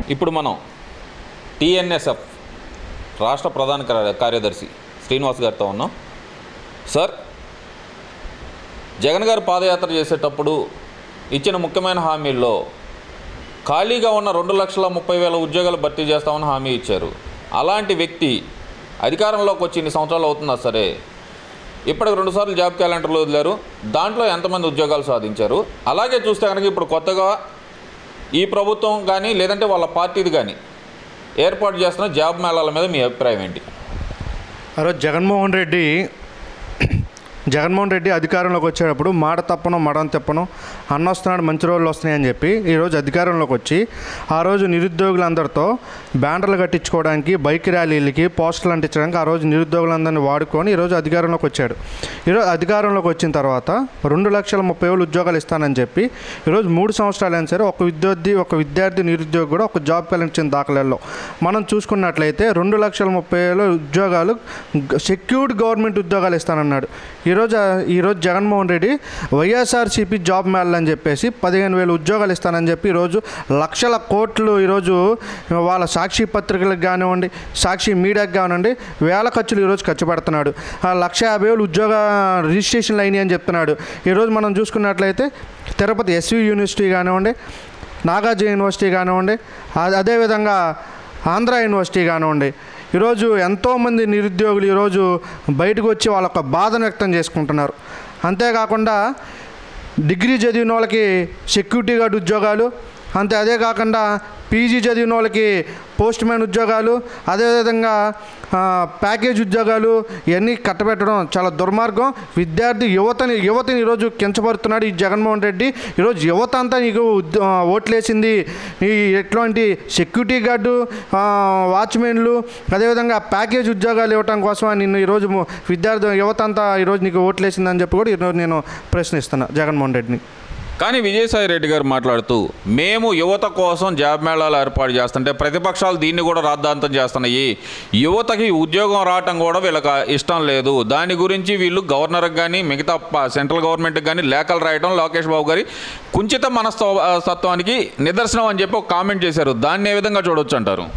ఇప్పుడు మనం టీఎన్ఎస్ఎఫ్ రాష్ట్ర ప్రధాన కార్య- కార్యదర్శి శ్రీనివాస్ గారితో ఉన్నాం సార్ జగన్ గారు పాదయాత్ర చేసేటప్పుడు ఇచ్చిన ముఖ్యమైన హామీల్లో ఖాళీగా ఉన్న రెండు లక్షల ముప్పై వేల ఉద్యోగాలు భర్తీ చేస్తామని హామీ ఇచ్చారు అలాంటి వ్యక్తి అధికారంలోకి వచ్చి ఇన్ని సంవత్సరాలు అవుతున్నా సరే ఇప్పటికి రెండుసార్లు జాబ్ క్యాలెండర్లు వదిలారు దాంట్లో ఎంతమంది ఉద్యోగాలు సాధించారు అలాగే చూస్తే కనుక ఇప్పుడు కొత్తగా ఈ ప్రభుత్వం కానీ లేదంటే వాళ్ళ పార్టీది కానీ ఏర్పాటు చేస్తున్న జాబ్ మేళాల మీద మీ అభిప్రాయం ఏంటి ఆ రోజు జగన్మోహన్ రెడ్డి జగన్మోహన్ రెడ్డి అధికారంలోకి వచ్చేటప్పుడు మాట తప్పను మడం తెప్పను అన్న వస్తున్నాడు మంచి రోజులు వస్తున్నాయని చెప్పి ఈరోజు అధికారంలోకి వచ్చి ఆ రోజు నిరుద్యోగులందరితో బ్యానర్లు కట్టించుకోవడానికి బైక్ ర్యాలీలకి పోస్టర్లు అంటించడానికి ఆ రోజు నిరుద్యోగులందరినీ వాడుకొని ఈరోజు అధికారంలోకి వచ్చాడు ఈరోజు అధికారంలోకి వచ్చిన తర్వాత రెండు లక్షల ముప్పై వేలు ఉద్యోగాలు ఇస్తానని చెప్పి ఈరోజు మూడు సంవత్సరాలు అయినా సరే ఒక విద్యార్థి ఒక విద్యార్థి నిరుద్యోగి కూడా ఒక జాబ్ కలిగించిన దాఖలాల్లో మనం చూసుకున్నట్లయితే రెండు లక్షల ముప్పై వేల ఉద్యోగాలు సెక్యూర్డ్ గవర్నమెంట్ ఉద్యోగాలు ఇస్తానన్నాడు ఈరోజు ఈరోజు జగన్మోహన్ రెడ్డి వైఎస్ఆర్సీపీ జాబ్ మేళ అని చెప్పేసి పదిహేను వేల ఉద్యోగాలు ఇస్తానని చెప్పి ఈరోజు లక్షల కోట్లు ఈరోజు వాళ్ళ సాక్షి పత్రికలకు కానివ్వండి సాక్షి మీడియాకి కానివ్వండి వేల ఖర్చులు ఈరోజు ఖర్చు పెడుతున్నాడు ఆ లక్ష యాభై వేలు ఉద్యోగ రిజిస్ట్రేషన్లు అయినాయి అని చెప్తున్నాడు ఈరోజు మనం చూసుకున్నట్లయితే తిరుపతి ఎస్వి యూనివర్సిటీ కానివ్వండి నాగార్జున యూనివర్సిటీ కానివ్వండి అ- అదేవిధంగా ఆంధ్ర యూనివర్సిటీ కానివ్వండి ఈరోజు ఎంతోమంది నిరుద్యోగులు ఈరోజు బయటకు వచ్చి వాళ్ళ యొక్క బాధను వ్యక్తం చేసుకుంటున్నారు అంతేకాకుండా డిగ్రీ చదివిన వాళ్ళకి సెక్యూరిటీ గార్డ్ ఉద్యోగాలు అంతే అదే కాకుండా పీజీ చదివిన వాళ్ళకి పోస్ట్ మ్యాన్ ఉద్యోగాలు అదేవిధంగా ఆ, ప్యాకేజ్ ఉద్యోగాలు ఇవన్నీ కట్టబెట్టడం చాలా దుర్మార్గం విద్యార్థి యువతని యువతని ఈరోజు కించపడుతున్నాడు ఈ జగన్మోహన్ రెడ్డి ఈరోజు యువత అంతా నీకు ఉద్- ఆ, ఓట్లేసింది ఈ ఎట్లాంటి సెక్యూరిటీ గార్డు ఆ, వాచ్మెన్లు అదేవిధంగా ప్యాకేజ్ ఉద్యోగాలు ఇవ్వటం కోసం నిన్ను ఈరోజు ము- విద్యార్థి యువత అంతా ఈరోజు నీకు ఓట్లేసిందని చెప్పి కూడా ఈరోజు నేను ప్రశ్నిస్తున్నా జగన్మోహన్ రెడ్డిని కానీ విజయసాయి రెడ్డి గారు మాట్లాడుతూ మేము యువత కోసం జాబ్ మేళాలు ఏర్పాటు చేస్తుంటే ప్రతిపక్షాలు దీన్ని కూడా రాద్ధాంతం చేస్తున్నాయి యువతకి ఉద్యోగం రావటం కూడా వీళ్ళకి ఇష్టం లేదు దాని గురించి వీళ్ళు గవర్నర్కి కానీ మిగతా ప- సెంట్రల్ గవర్నమెంట్కి కానీ లేఖలు రాయటం లోకేష్ బాబు గారి కుంచిత మనస్తత్వానికి నిదర్శనం అని చెప్పి ఒక కామెంట్ చేశారు దాన్ని ఏ విధంగా చూడొచ్చు అంటారు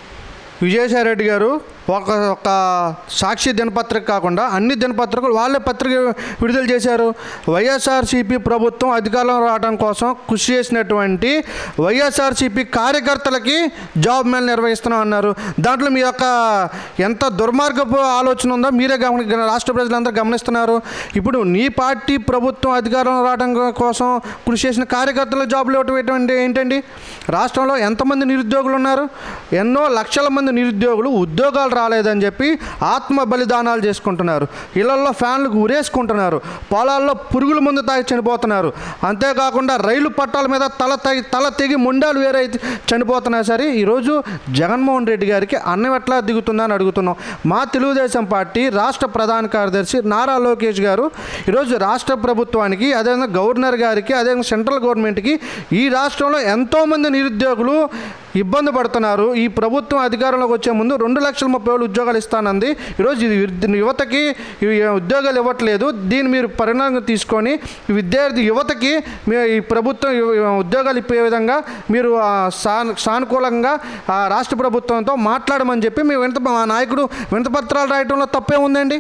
విజయసాయి రెడ్డి గారు ఒక ఒక సాక్షి దినపత్రిక కాకుండా అన్ని దినపత్రికలు వాళ్ళే పత్రిక విడుదల చేశారు వైఎస్ఆర్సీపీ ప్రభుత్వం అధికారంలో రావడం కోసం కృషి చేసినటువంటి వైఎస్ఆర్సీపీ కార్యకర్తలకి జాబ్ మేళ నిర్వహిస్తున్నాం అన్నారు దాంట్లో మీ యొక్క ఎంత దుర్మార్గపు ఆలోచన ఉందో మీరే గమని రాష్ట్ర ప్రజలందరూ గమనిస్తున్నారు ఇప్పుడు నీ పార్టీ ప్రభుత్వం అధికారంలో రావడం కోసం కృషి చేసిన కార్యకర్తల జాబులు ఇవ్వటం ఏంటండి ఏంటండి రాష్ట్రంలో ఎంతమంది నిరుద్యోగులు ఉన్నారు ఎన్నో లక్షల మంది నిరుద్యోగులు ఉద్యోగాలు రాలేదని చెప్పి ఆత్మ బలిదానాలు చేసుకుంటున్నారు ఇళ్లలో ఫ్యాన్లకు ఉరేసుకుంటున్నారు పొలాల్లో పురుగుల ముందు తాగి చనిపోతున్నారు అంతేకాకుండా రైలు పట్టాల మీద తల తెగి తల తెగి మొండాలు వేరే చనిపోతున్నా సరే ఈరోజు జగన్మోహన్ రెడ్డి గారికి అన్నం ఎట్లా దిగుతుందని అడుగుతున్నాం మా తెలుగుదేశం పార్టీ రాష్ట్ర ప్రధాన కార్యదర్శి నారా లోకేష్ గారు ఈరోజు రాష్ట్ర ప్రభుత్వానికి అదేవిధంగా గవర్నర్ గారికి అదేవిధంగా సెంట్రల్ గవర్నమెంట్కి ఈ రాష్ట్రంలో ఎంతోమంది నిరుద్యోగులు ఇబ్బంది పడుతున్నారు ఈ ప్రభుత్వం అధికారంలోకి వచ్చే ముందు రెండు లక్షల ముప్పై వేలు ఉద్యోగాలు ఇస్తానంది ఈరోజు ఇది విద్య- యువతకి ఇవి ఉద్యోగాలు ఇవ్వట్లేదు దీన్ని మీరు పరిణామం తీసుకొని ఈ విద్యార్థి యువతకి మీ ఈ ప్రభుత్వం ఇవ్- ఉద్యోగాలు ఇప్పే విధంగా మీరు ఆ, సాను సానుకూలంగా ఆ రాష్ట్ర ప్రభుత్వంతో మాట్లాడమని చెప్పి మీ వింత మా నాయకుడు వింతపత్రాలు రాయటంలో తప్పే ఉందండి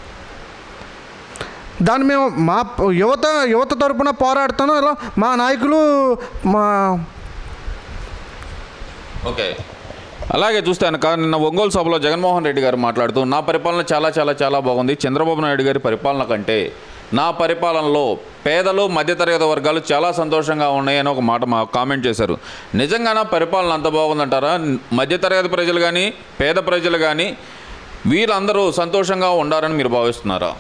దాన్ని మేము మా యువత యువత తరపున పోరాడుతున్నాం ఇలా మా నాయకులు మా ఓకే అలాగే చూస్తే కనుక నిన్న ఒంగోలు సభలో జగన్మోహన్ రెడ్డి గారు మాట్లాడుతూ నా పరిపాలన చాలా చాలా చాలా బాగుంది చంద్రబాబు నాయుడు గారి పరిపాలన కంటే నా పరిపాలనలో పేదలు మధ్యతరగతి వర్గాలు చాలా సంతోషంగా ఉన్నాయని ఒక మాట మా కామెంట్ చేశారు నిజంగానా పరిపాలన అంత బాగుందంటారా మధ్యతరగతి ప్రజలు కానీ పేద ప్రజలు కానీ వీళ్ళందరూ సంతోషంగా ఉండారని మీరు భావిస్తున్నారా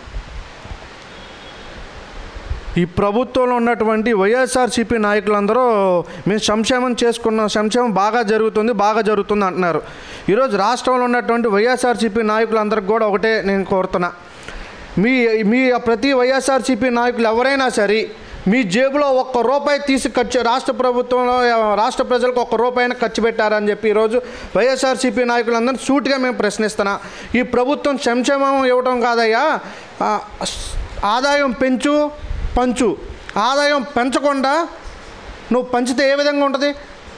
ఈ ప్రభుత్వంలో ఉన్నటువంటి వైఎస్ఆర్సీపీ నాయకులందరూ మేము సంక్షేమం చేసుకున్నాం సంక్షేమం బాగా జరుగుతుంది బాగా జరుగుతుంది అంటున్నారు ఈరోజు రాష్ట్రంలో ఉన్నటువంటి వైఎస్ఆర్సీపీ నాయకులందరికీ కూడా ఒకటే నేను కోరుతున్నా మీ మీ ప్రతి వైఎస్ఆర్సీపీ నాయకులు ఎవరైనా సరే మీ జేబులో ఒక్క రూపాయి తీసి ఖర్చు రాష్ట్ర ప్రభుత్వంలో రాష్ట్ర ప్రజలకు ఒక్క రూపాయినా ఖర్చు పెట్టారని చెప్పి ఈరోజు వైఎస్ఆర్సీపీ నాయకులందరినీ సూటిగా మేము ప్రశ్నిస్తున్నా ఈ ప్రభుత్వం సంక్షేమం ఇవ్వడం కాదయ్యా ఆ, ఆదాయం పెంచు పంచు ఆదాయం పెంచకుండా నువ్వు పంచితే ఏ విధంగా ఉంటుంది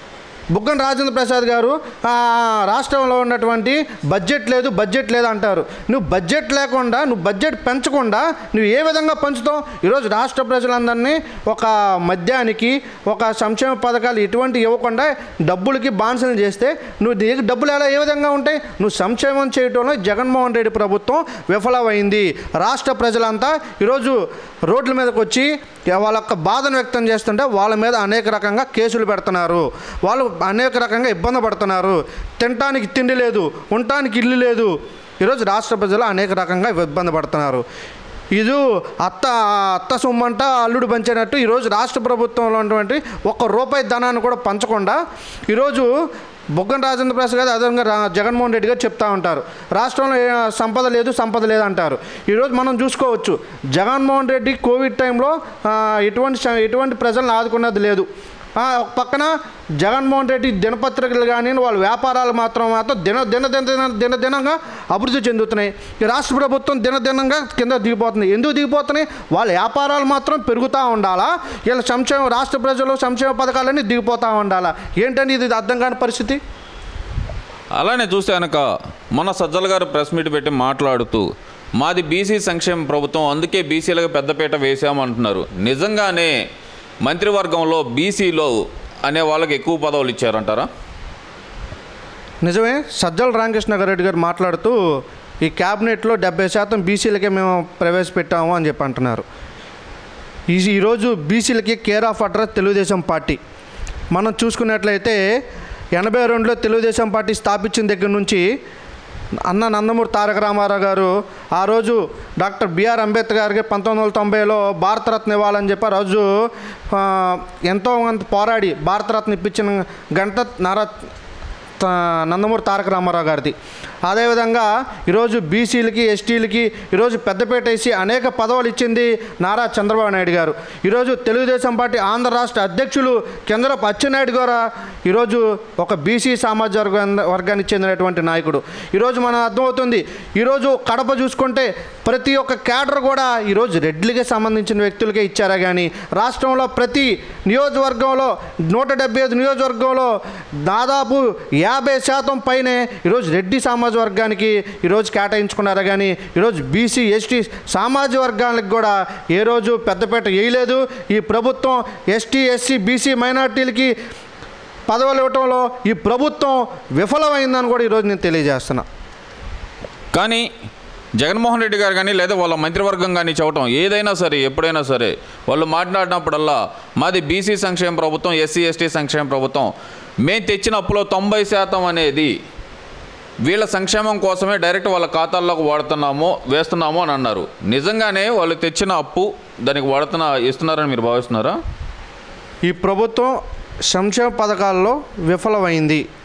బుగ్గన రాజేంద్ర ప్రసాద్ గారు ఆ, రాష్ట్రంలో ఉన్నటువంటి బడ్జెట్ లేదు బడ్జెట్ లేదు అంటారు నువ్వు బడ్జెట్ లేకుండా నువ్వు బడ్జెట్ పెంచకుండా నువ్వు ఏ విధంగా పంచుతావు ఈరోజు రాష్ట్ర ప్రజలందరినీ ఒక మద్యానికి ఒక సంక్షేమ పథకాలు ఎటువంటి ఇవ్వకుండా డబ్బులకి బాన్సలు చేస్తే నువ్వు నీకు డబ్బులు ఎలా ఏ విధంగా ఉంటాయి నువ్వు సంక్షేమం చేయటంలో జగన్మోహన్ రెడ్డి ప్రభుత్వం విఫలమైంది రాష్ట్ర ప్రజలంతా ఈరోజు రోడ్ల మీదకి వచ్చి వాళ్ళ యొక్క బాధను వ్యక్తం చేస్తుంటే వాళ్ళ మీద అనేక రకంగా కేసులు పెడుతున్నారు వాళ్ళు అనేక రకంగా ఇబ్బంది పడుతున్నారు తినటానికి తిండి లేదు ఉండటానికి ఇల్లు లేదు ఈరోజు రాష్ట్ర ప్రజలు అనేక రకంగా ఇబ్బంది పడుతున్నారు ఇది అత్త అత్త సొమ్మంట అల్లుడు పంచినట్టు ఈరోజు రాష్ట్ర ప్రభుత్వంలో ఉన్నటువంటి ఒక్క రూపాయి ధనాన్ని కూడా పంచకుండా ఈరోజు బొగ్గన రాజేంద్ర ప్రసాద్ గారు అదేవిధంగా రా- జగన్మోహన్ రెడ్డి గారు చెప్తా ఉంటారు రాష్ట్రంలో ఏ సంపద లేదు సంపద లేదు అంటారు ఈరోజు మనం చూసుకోవచ్చు జగన్మోహన్ రెడ్డి కోవిడ్ టైంలో ఆ, ఎటువంటి స- ఎటువంటి ప్రజలను ఆదుకున్నది లేదు ఆ, ఒక పక్కన జగన్మోహన్ రెడ్డి దినపత్రికలు కానీ వాళ్ళ వ్యాపారాలు మాత్రం మాత్రం దిన దిన దిన దిన దినదినంగా అభివృద్ధి చెందుతున్నాయి ఈ రాష్ట్ర ప్రభుత్వం దినదినంగా కింద దిగిపోతుంది ఎందుకు దిగిపోతున్నాయి వాళ్ళ వ్యాపారాలు మాత్రం పెరుగుతూ ఉండాలా వీళ్ళ సంక్షేమ రాష్ట్ర ప్రజలు సంక్షేమ పథకాలన్నీ దిగిపోతూ ఉండాలా ఏంటండి ఇది అర్థం కాని పరిస్థితి అలానే చూస్తే కనుక మొన్న సజ్జల గారు ప్రెస్ మీట్ పెట్టి మాట్లాడుతూ మాది బీసీ సంక్షేమ ప్రభుత్వం అందుకే బీసీలకు పెద్దపీట వేసామంటున్నారు నిజంగానే మంత్రివర్గంలో బీసీలో అనే వాళ్ళకి ఎక్కువ పదవులు ఇచ్చారంటారా నిజమే సజ్జల రామకృష్ణ రెడ్డి గారు మాట్లాడుతూ ఈ క్యాబినెట్లో డెబ్బై శాతం బీసీలకే మేము ప్రవేశపెట్టాము అని చెప్పి అంటున్నారు ఈ ఈరోజు బీసీలకి care of address Telugu Desam party మనం చూసుకున్నట్లయితే ఎనభై రెండులో తెలుగుదేశం పార్టీ స్థాపించిన దగ్గర నుంచి అన్న నందమూరి తారక రామారావు గారు ఆ రోజు డాక్టర్ బిఆర్ అంబేద్కర్ గారికి పంతొమ్మిది వందల తొంభైలో భారతరత్న ఇవ్వాలని చెప్పి ఆ రోజు ఆ, ఎంతో మంది పోరాడి భారతరత్న ఇప్పించిన గంట నారా త- నందమూరి తారక రామారావు గారిది అదేవిధంగా ఈరోజు బీసీలకి ఎస్టీలకి ఈరోజు పెద్దపేట వేసి అనేక పదవులు ఇచ్చింది నారా చంద్రబాబు నాయుడు గారు ఈరోజు తెలుగుదేశం పార్టీ ఆంధ్ర రాష్ట్ర అధ్యక్షులు చంద్రపు అచ్చెన్నాయుడు గారు ఈరోజు ఒక బీసీ సామాజిక వర్గ వర్గానికి చెందినటువంటి నాయకుడు ఈరోజు మనం అర్థమవుతుంది ఈరోజు కడప చూసుకుంటే ప్రతి ఒక్క క్యాడర్ కూడా ఈరోజు రెడ్లకి సంబంధించిన వ్యక్తులకే ఇచ్చారా కానీ రాష్ట్రంలో ప్రతి నియోజకవర్గంలో నూట డెబ్బై ఐదు నియోజకవర్గంలో దాదాపు యాభై శాతం పైనే ఈరోజు రెడ్డి సామాజిక వర్గానికి ఈరోజు కేటాయించుకున్నారా కానీ ఈరోజు బీసీ ఎస్టీ సామాజిక వర్గాలకు కూడా ఏ రోజు పెద్దపేట వేయలేదు ఈ ప్రభుత్వం ఎస్టీ ఎస్సీ బీసీ మైనార్టీలకి పదవులు ఇవ్వటంలో ఈ ప్రభుత్వం విఫలమైందని కూడా ఈరోజు నేను తెలియజేస్తున్నా కానీ జగన్మోహన్ రెడ్డి గారు కానీ లేదా వాళ్ళ మంత్రివర్గం కానీ చెప్పటం ఏదైనా సరే ఎప్పుడైనా సరే వాళ్ళు మాట్లాడినప్పుడల్లా మాది బీసీ సంక్షేమ ప్రభుత్వం ఎస్సీ ఎస్టీ సంక్షేమ ప్రభుత్వం మేము తెచ్చిన అప్పులో తొంభై శాతం అనేది వీళ్ళ సంక్షేమం కోసమే డైరెక్ట్ వాళ్ళ ఖాతాల్లోకి వాడుతున్నాము వేస్తున్నాము అని అన్నారు నిజంగానే వాళ్ళు తెచ్చిన అప్పు దానికి వాడుతున్న ఇస్తున్నారని మీరు భావిస్తున్నారా ఈ ప్రభుత్వం సంక్షేమ పథకాల్లో విఫలమైంది